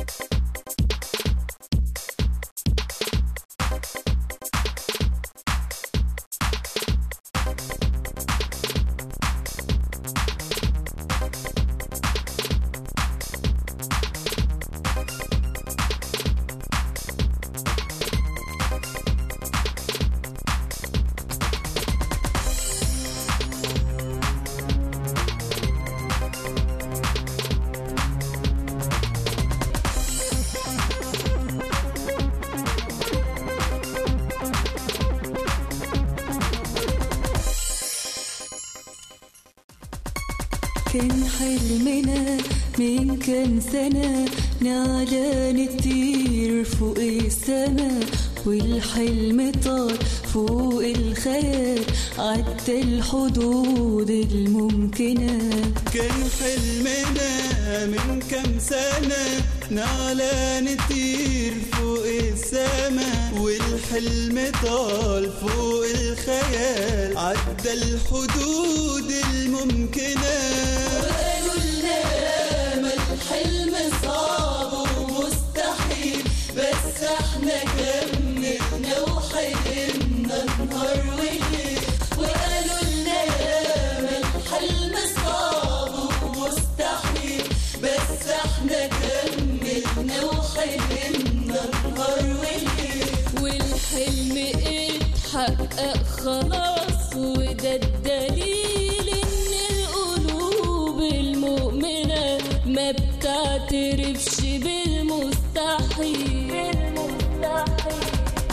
كان حلمنا من كام سنة نعلى نطير فوق السما والحلم طار فوق الخيال عدى الحدود الممكنة كان حلمنا من كام سنة نعلى نطير فوق السما والحلم طال فوق الخيال عدى الحدود الممكنة وقالوا لنا ما الحلم صعب ومستحيل بس احنا كملنا وحلمنا نهار وليل وقالوا لنا ما الحلم صعب ومستحيل بس احنا كملنا وحلمنا نهار وليل والحلم اتحقق خلاص وده الدليل ان القلوب المؤمنة ما بتعترفش بالمستحيل بالمستحيل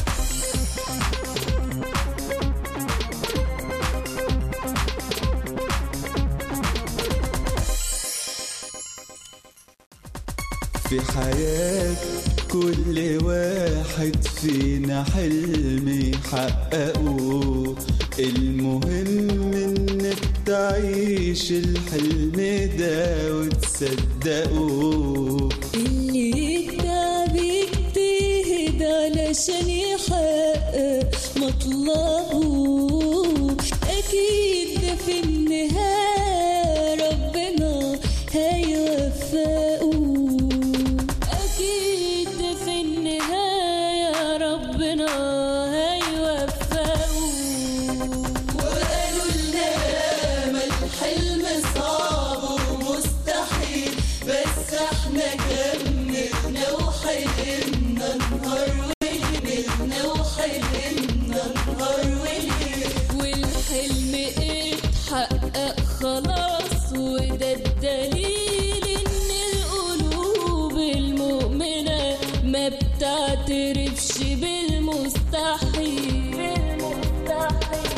في حياة كل واحد فينا حلم يحققه المهم انك تعيش الحلم ده وتصدقه اللي يتعب يجتهد علشان يحقق مطلبه أكيد ده في النهاية ربنا هيوفقه أكيد ده في النهاية ربنا هيوفقه وقالوا لنا ما الحلم صعب ومستحيل بس احنا كملنا وحلمنا نهار وليلنا وحلمنا نهار وليل والحلم اتحقق خلاص وده الدليل ان القلوب المؤمنة ما بتعترفش بالمستحيل بالمستحيل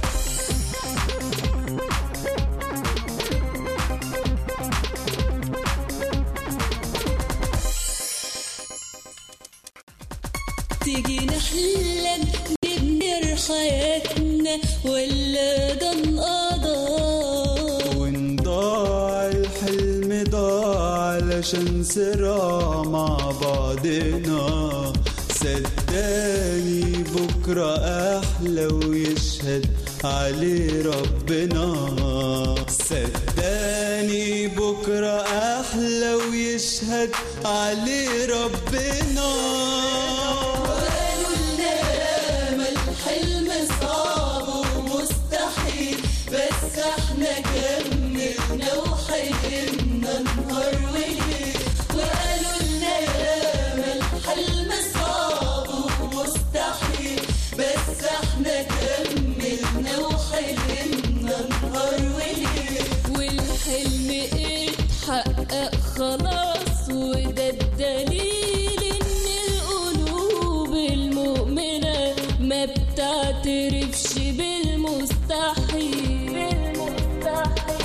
تيجي نحلم نبني حياتنا ولا ده انقضى وان ضاع الحلم ضاع علشان صراع مع بعضنا صدقني بكرة أحلى ويشهد عليه ربنا صدقني بكرة أحلى ويشهد عليه ربنا وقالوا لنا ما الحلم صعب ومستحيل بس احنا كملنا وحلمنا نهار وليل وقالوا لنا ما الحلم صعب ومستحيل بس احنا كملنا وحلمنا نهار وليل والحلم اتحقق خلاص وده الدليل ان القلوب المؤمنة ما بتعترفش بالمستحيل بالمستحيل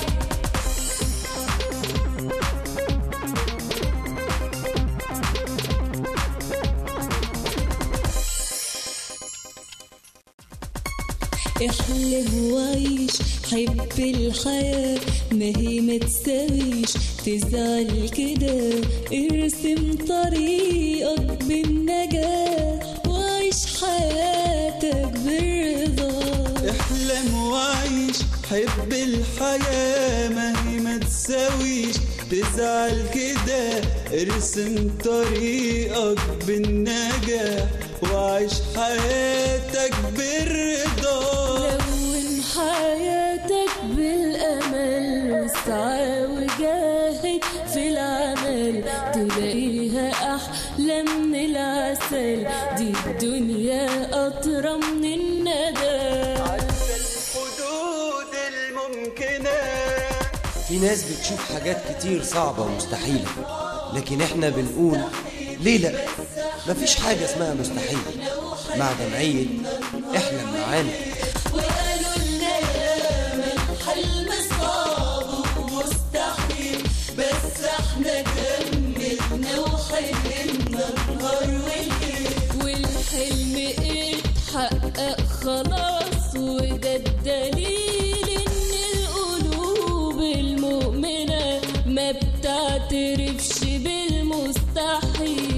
احلم وعيش حب الحياة ما هي ما تساويش تزعل كده ارسم طريقك بالنجاح وعيش حياتك بالرضا احلم وعيش حب الحياة ما هي ما تساويش تزعل كده ارسم طريقك بالنجاح وعيش حياتك بالرضا لون حياتك بالأمل واسعى وجاهد في العمل تلاقيها أحلى من العسل دي الدنيا أطرى من الندى الحدود الممكنة في ناس بتشوف حاجات كتير صعبة ومستحيلة لكن احنا بنقول ليه لا مفيش حاجة اسمها مستحيل مع جمعية احلم معانا وقالوا لنا ياما الحلم صعب ومستحيل بس احنا كملنا وحلمنا نهار وليل والحلم اتحقق خلاص وده الدليل ان القلوب المؤمنة ما بتعترفش بالمستحيل